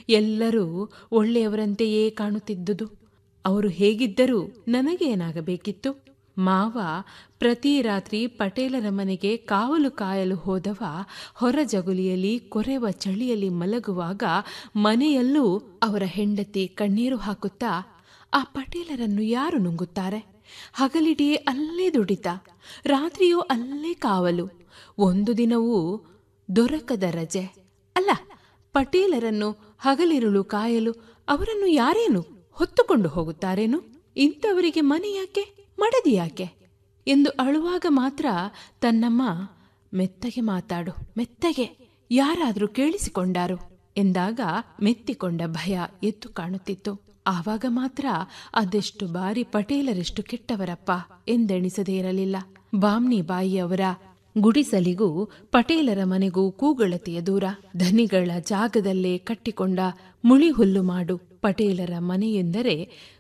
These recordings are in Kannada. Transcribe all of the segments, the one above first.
ಎಲ್ಲರೂ ಒಳ್ಳೆಯವರಂತೆಯೇ ಕಾಣುತ್ತಿದ್ದುದು ಅವರು ಹೇಗಿದ್ದರೂ ನನಗೇನಾಗಬೇಕಿತ್ತು ಮಾವ ಪ್ರತಿ ರಾತ್ರಿ ಪಟೇಲರ ಮನೆಗೆ ಕಾವಲು ಕಾಯಲು ಹೋದವ ಹೊರ ಜಗುಲಿಯಲ್ಲಿ ಕೊರೆವ ಚಳಿಯಲ್ಲಿ ಮಲಗುವಾಗ ಮನೆಯಲ್ಲೂ ಅವರ ಹೆಂಡತಿ ಕಣ್ಣೀರು ಹಾಕುತ್ತಾ ಆ ಪಟೇಲರನ್ನು ಯಾರು ನುಂಗುತ್ತಾರೆ ಹಗಲಿಡೀ ಅಲ್ಲೇ ದುಡಿತ ರಾತ್ರಿಯೂ ಅಲ್ಲೇ ಕಾವಲು ಒಂದು ದಿನವೂ ದೊರಕದ ರಜೆ ಅಲ್ಲ ಪಟೇಲರನ್ನು ಹಗಲಿರುಳು ಕಾಯಲು ಅವರನ್ನು ಯಾರೇನು ಹೊತ್ತುಕೊಂಡು ಹೋಗುತ್ತಾರೇನು ಇಂಥವರಿಗೆ ಮನೆ ಯಾಕೆ ಮಡದಿ ಯಾಕೆ ಎಂದು ಅಳುವಾಗ ಮಾತ್ರ ತನ್ನಮ್ಮ ಮೆತ್ತಗೆ ಮಾತಾಡು ಮೆತ್ತಗೆ ಯಾರಾದ್ರೂ ಕೇಳಿಸಿಕೊಂಡಾರು ಎಂದಾಗ ಮೆತ್ತಿಕೊಂಡ ಭಯ ಎದ್ದು ಕಾಣುತ್ತಿತ್ತು ಆವಾಗ ಮಾತ್ರ ಅದೆಷ್ಟು ಬಾರಿ ಪಟೇಲರೆಷ್ಟು ಕೆಟ್ಟವರಪ್ಪ ಎಂದೆಣಿಸದೇ ಇರಲಿಲ್ಲ ಬಾಮ್ನಿ ಬಾಯಿಯವರ ಗುಡಿಸಲಿಗೂ ಪಟೇಲರ ಮನೆಗೂ ಕೂಗಳತೆಯ ದೂರ ಧನಿಗಳ ಜಾಗದಲ್ಲೇ ಕಟ್ಟಿಕೊಂಡ ಮುಳಿ ಹುಲ್ಲು ಮಾಡು ಪಟೇಲರ ಮನೆಯೆಂದರೆ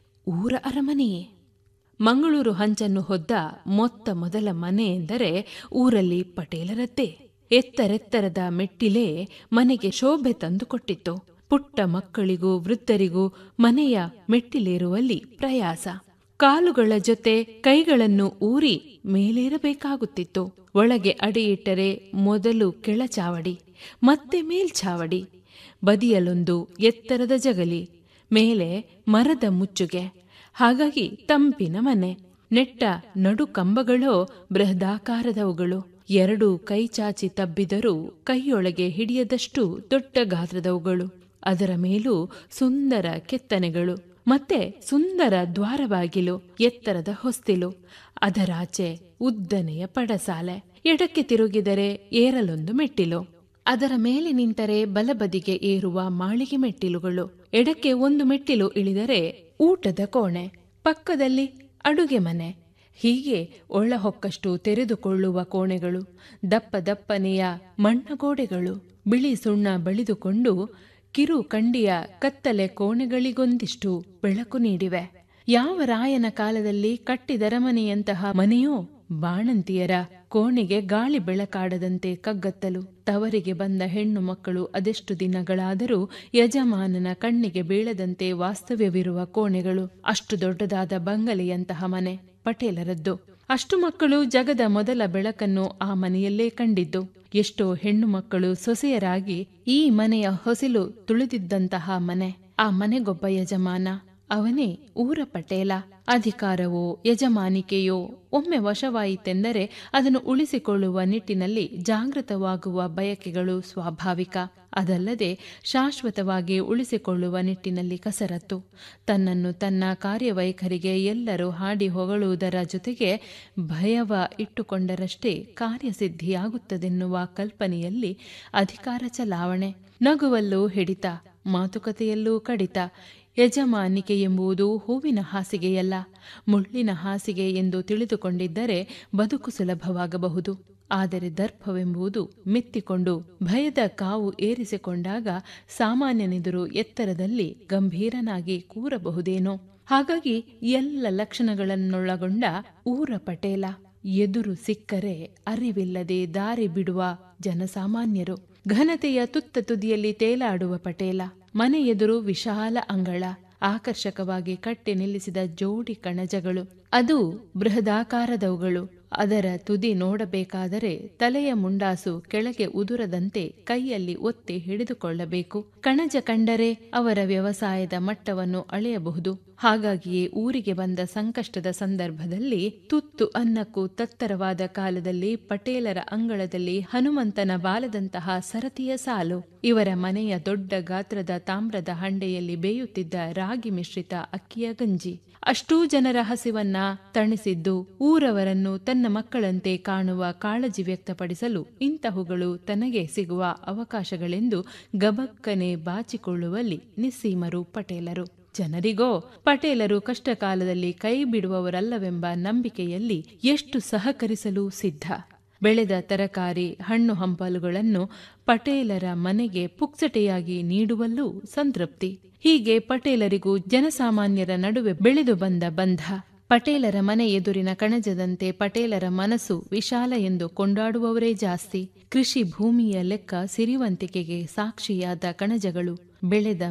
ಊರ ಅರಮನೆಯೇ ಮಂಗಳೂರು ಹಂಚನ್ನು ಹೊದ್ದ ಮೊತ್ತ ಮೊದಲ ಮನೆ ಎಂದರೆ ಊರಲ್ಲಿ ಪಟೇಲರದ್ದೇ ಎತ್ತರೆತ್ತರದ ಮೆಟ್ಟಿಲೇ ಮನೆಗೆ ಶೋಭೆ ತಂದುಕೊಟ್ಟಿತ್ತು ಪುಟ್ಟ ಮಕ್ಕಳಿಗೂ ವೃದ್ಧರಿಗೂ ಮನೆಯ ಮೆಟ್ಟಿಲೇರುವಲ್ಲಿ ಪ್ರಯಾಸ ಕಾಲುಗಳ ಜೊತೆ ಕೈಗಳನ್ನು ಊರಿ ಮೇಲೇರಬೇಕಾಗುತ್ತಿತ್ತು ಒಳಗೆ ಅಡಿಯಿಟ್ಟರೆ ಮೊದಲು ಕೆಳಚಾವಡಿ ಮತ್ತೆ ಮೇಲ್ಛಾವಡಿ ಬದಿಯಲ್ಲೊಂದು ಎತ್ತರದ ಜಗಲಿ ಮೇಲೆ ಮರದ ಮುಚ್ಚುಗೆ ಹಾಗಾಗಿ ತಂಪಿನ ಮನೆ ನೆಟ್ಟ ನಡು ಕಂಬಗಳೋ ಬೃಹದಾಕಾರದವುಗಳು ಎರಡು ಕೈ ಚಾಚಿ ತಬ್ಬಿದರೂ ಕೈಯೊಳಗೆ ಹಿಡಿಯದಷ್ಟು ದೊಡ್ಡ ಗಾತ್ರದವುಗಳು ಅದರ ಮೇಲೂ ಸುಂದರ ಕೆತ್ತನೆಗಳು ಮತ್ತೆ ಸುಂದರ ದ್ವಾರಬಾಗಿಲು ಎತ್ತರದ ಹೊಸ್ತಿಲು ಅದರಾಚೆ ಉದ್ದನೆಯ ಪಡಸಾಲೆ ಎಡಕ್ಕೆ ತಿರುಗಿದರೆ ಏರಲೊಂದು ಮೆಟ್ಟಿಲು ಅದರ ಮೇಲೆ ನಿಂತರೆ ಬಲಬದಿಗೆ ಏರುವ ಮಾಳಿಗೆ ಮೆಟ್ಟಿಲುಗಳು ಎಡಕ್ಕೆ ಒಂದು ಮೆಟ್ಟಿಲು ಇಳಿದರೆ ಊಟದ ಕೋಣೆ ಪಕ್ಕದಲ್ಲಿ ಅಡುಗೆ ಮನೆ ಹೀಗೆ ಒಳ್ಳಹೊಕ್ಕಷ್ಟು ತೆರೆದುಕೊಳ್ಳುವ ಕೋಣೆಗಳು ದಪ್ಪ ದಪ್ಪನೆಯ ಮಣ್ಣಗೋಡೆಗಳು ಬಿಳಿ ಸುಣ್ಣ ಬಳಿದುಕೊಂಡು ಕಿರು ಕಂಡಿಯ ಕತ್ತಲೆ ಕೋಣೆಗಳಿಗೊಂದಿಷ್ಟು ಬೆಳಕು ನೀಡಿವೆ ಯಾವ ರಾಯನ ಕಾಲದಲ್ಲಿ ಕಟ್ಟಿದರಮನೆಯಂತಹ ಮನೆಯೋ ಬಾಣಂತಿಯರ ಕೋಣೆಗೆ ಗಾಳಿ ಬೆಳಕಾಡದಂತೆ ಕಗ್ಗತ್ತಲು ತವರಿಗೆ ಬಂದ ಹೆಣ್ಣು ಮಕ್ಕಳು ಅದೆಷ್ಟು ದಿನಗಳಾದರೂ ಯಜಮಾನನ ಕಣ್ಣಿಗೆ ಬೀಳದಂತೆ ವಾಸ್ತವ್ಯವಿರುವ ಕೋಣೆಗಳು ಅಷ್ಟು ದೊಡ್ಡದಾದ ಬಂಗಲೆಯಂತಹ ಮನೆ ಪಟೇಲರದ್ದು ಅಷ್ಟು ಮಕ್ಕಳು ಜಗದ ಮೊದಲ ಬೆಳಕನ್ನು ಆ ಮನೆಯಲ್ಲೇ ಕಂಡಿದ್ದು ಎಷ್ಟೋ ಹೆಣ್ಣು ಮಕ್ಕಳು ಸೊಸೆಯರಾಗಿ ಈ ಮನೆಯ ಹೊಸಿಲು ತುಳಿದಿದ್ದಂತಹ ಮನೆ ಆ ಮನೆಗೊಬ್ಬ ಯಜಮಾನ ಅವನೇ ಊರ ಪಟೇಲ ಅಧಿಕಾರವೋ ಯಜಮಾನಿಕೆಯೋ ಒಮ್ಮೆ ವಶವಾಯಿತೆಂದರೆ ಅದನ್ನು ಉಳಿಸಿಕೊಳ್ಳುವ ನಿಟ್ಟಿನಲ್ಲಿ ಜಾಗೃತವಾಗುವ ಬಯಕೆಗಳು ಸ್ವಾಭಾವಿಕ ಅದಲ್ಲದೆ ಶಾಶ್ವತವಾಗಿ ಉಳಿಸಿಕೊಳ್ಳುವ ನಿಟ್ಟಿನಲ್ಲಿ ಕಸರತ್ತು ತನ್ನನ್ನು ತನ್ನ ಕಾರ್ಯವೈಖರಿಗೆ ಎಲ್ಲರೂ ಹಾಡಿ ಹೊಗಳುವುದರ ಜೊತೆಗೆ ಭಯವ ಇಟ್ಟುಕೊಂಡರಷ್ಟೇ ಕಾರ್ಯಸಿದ್ಧಿಯಾಗುತ್ತದೆನ್ನುವ ಕಲ್ಪನೆಯಲ್ಲಿ ಅಧಿಕಾರ ಚಲಾವಣೆ ನಗುವಲ್ಲೂ ಹಿಡಿತ ಮಾತುಕತೆಯಲ್ಲೂ ಕಡಿತ ಯಜಮಾನಿಕೆ ಎಂಬುದು ಹೂವಿನ ಹಾಸಿಗೆಯಲ್ಲ ಮುಳ್ಳಿನ ಹಾಸಿಗೆ ಎಂದು ತಿಳಿದುಕೊಂಡಿದ್ದರೆ ಬದುಕು ಸುಲಭವಾಗಬಹುದು ಆದರೆ ದರ್ಪವೆಂಬುದು ಮೆತ್ತಿಕೊಂಡು ಭಯದ ಕಾವು ಏರಿಸಿಕೊಂಡಾಗ ಸಾಮಾನ್ಯನೆದುರು ಎತ್ತರದಲ್ಲಿ ಗಂಭೀರನಾಗಿ ಕೂರಬಹುದೇನೋ ಹಾಗಾಗಿ ಎಲ್ಲ ಲಕ್ಷಣಗಳನ್ನೊಳಗೊಂಡ ಊರ ಪಟೇಲ ಎದುರು ಸಿಕ್ಕರೆ ಅರಿವಿಲ್ಲದೆ ದಾರಿ ಬಿಡುವ ಜನಸಾಮಾನ್ಯರು ಘನತೆಯ ತುತ್ತ ತುದಿಯಲ್ಲಿ ತೇಲಾಡುವ ಪಟೇಲ ಮನೆ ಎದುರು ವಿಶಾಲ ಅಂಗಳ ಆಕರ್ಷಕವಾಗಿ ಕಟ್ಟಿ ನಿಲ್ಲಿಸಿದ ಜೋಡಿ ಕಣಜಗಳು ಅದು ಬೃಹದಾಕಾರದವುಗಳು ಅದರ ತುದಿ ನೋಡಬೇಕಾದರೆ ತಲೆಯ ಮುಂಡಾಸು ಕೆಳಗೆ ಉದುರದಂತೆ ಕೈಯಲ್ಲಿ ಒತ್ತಿ ಹಿಡಿದುಕೊಳ್ಳಬೇಕು ಕಣಜ ಕಂಡರೆ ಅವರ ವ್ಯವಸಾಯದ ಮಟ್ಟವನ್ನು ಅಳೆಯಬಹುದು ಹಾಗಾಗಿಯೇ ಊರಿಗೆ ಬಂದ ಸಂಕಷ್ಟದ ಸಂದರ್ಭದಲ್ಲಿ ತುತ್ತು ಅನ್ನಕ್ಕೂ ತತ್ತರವಾದ ಕಾಲದಲ್ಲಿ ಪಟೇಲರ ಅಂಗಳದಲ್ಲಿ ಹನುಮಂತನ ಬಾಲದಂತಹ ಸರತಿಯ ಸಾಲು ಇವರ ಮನೆಯ ದೊಡ್ಡ ಗಾತ್ರದ ತಾಮ್ರದ ಹಂಡೆಯಲ್ಲಿ ಬೇಯುತ್ತಿದ್ದ ರಾಗಿ ಮಿಶ್ರಿತ ಅಕ್ಕಿಯ ಗಂಜಿ ಅಷ್ಟೂ ಜನರ ಹಸಿವನ್ನ ತಣಿಸಿದ್ದು ಊರವರನ್ನು ತನ್ನ ಮಕ್ಕಳಂತೆ ಕಾಣುವ ಕಾಳಜಿ ವ್ಯಕ್ತಪಡಿಸಲು ಇಂತಹುಗಳು ತನಗೆ ಸಿಗುವ ಅವಕಾಶಗಳೆಂದು ಗಬಕ್ಕನೆ ಬಾಚಿಕೊಳ್ಳುವಲ್ಲಿ ನಿಸ್ಸೀಮರು ಪಟೇಲರು ಜನರಿಗೋ ಪಟೇಲರು ಕಷ್ಟಕಾಲದಲ್ಲಿ ಕೈ ಬಿಡುವವರಲ್ಲವೆಂಬ ನಂಬಿಕೆಯಲ್ಲಿ ಎಷ್ಟು ಸಹಕರಿಸಲು ಸಿದ್ಧ ಬೆಳೆದ ತರಕಾರಿ ಹಣ್ಣು ಹಂಪಲುಗಳನ್ನು ಪಟೇಲರ ಮನೆಗೆ ಪುಕ್ಸಟೆಯಾಗಿ ನೀಡುವಲ್ಲೂ ಸಂತೃಪ್ತಿ ಹೀಗೆ ಪಟೇಲರಿಗೂ ಜನಸಾಮಾನ್ಯರ ನಡುವೆ ಬೆಳೆದು ಬಂದ ಬಂಧ ಪಟೇಲರ ಮನೆ ಎದುರಿನ ಕಣಜದಂತೆ ಪಟೇಲರ ಮನಸ್ಸು ವಿಶಾಲ ಎಂದು ಕೊಂಡಾಡುವವರೇ ಜಾಸ್ತಿ ಕೃಷಿ ಭೂಮಿಯ ಲೆಕ್ಕ ಸಿರಿವಂತಿಕೆಗೆ ಸಾಕ್ಷಿಯಾದ ಕಣಜಗಳು ಬೆಳೆದ